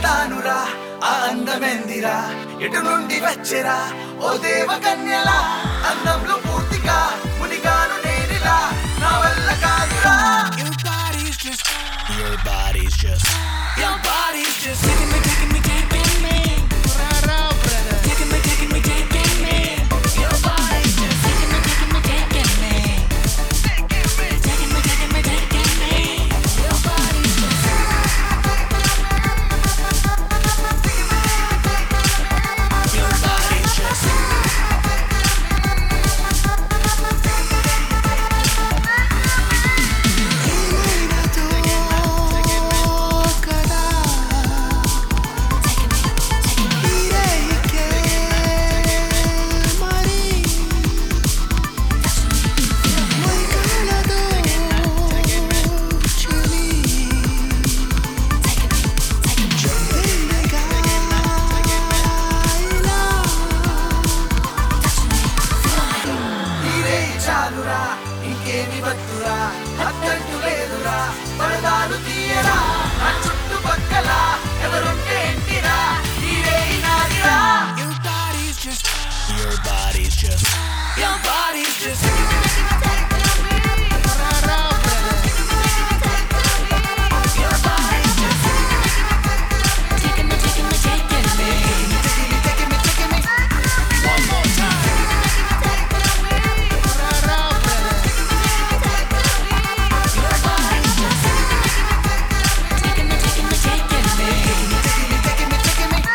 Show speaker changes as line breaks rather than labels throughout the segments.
చెబుతానురా ఆ అందమెందిరా ఎటు నుండి వచ్చెరా ఓ దేవ కన్యలా అందంలో పూర్తిగా మునిగాను నేనిలా నా వల్ల కాదురా
Your body's just, your body's just,
Your body's just
taking me, taking me, taking me. Taking me, taking me, taking me.
Your body's just
Taking me, taking me, taking me. Taking me, taking me, taking me.
Your body's just
Your body's just.
నీరే చాలురా ఇంకేమి వద్దురా అద్దంటు లేదురా పరదాలు తీయరా నా చుట్టుపక్కల ఎవరుంటే ఎంటిరా నీరే నాదిరా
Your body's just, your body's just.
Your body's just Your body's just
Taking me, taking me, taking me.
taking me, taking me, taking me.
One more time.
Your body's just
Taking me, taking me, taking me.
taking me, taking me, taking me.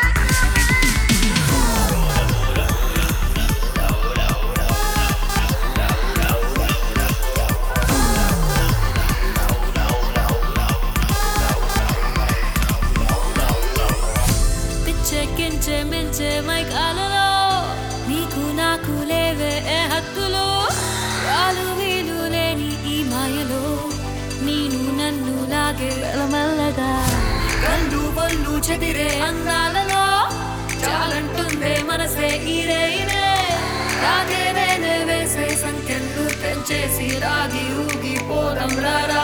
పిచ్చెక్కించే మించే మైకాలలో నీకు నాకు లేవే ఏ హక్కులు రాలు వీలు లేని ఈ మాయలో నేను నన్ను లాగే మెల్లగా కళ్ళు బొల్లు చెదిరే అందాలలో చాలంటుందే మనసే ఈరే ఇరే రాగే నేనే వేసే సంఖ్యలు పెంచేసి రాగి ఊగి పోరం రారా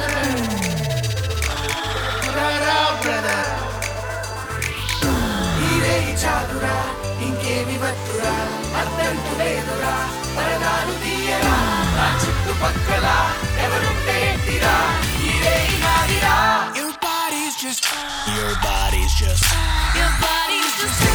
నీరే చాలురా ఇంకేమి వద్దురా అద్దంటు లేదురా పరదాలు తీయరా నా చుట్టుపక్కల ఎవరుంటే ఎంటిరా నీరే నాదిరా
Your body's just, your body's just.
Your body's just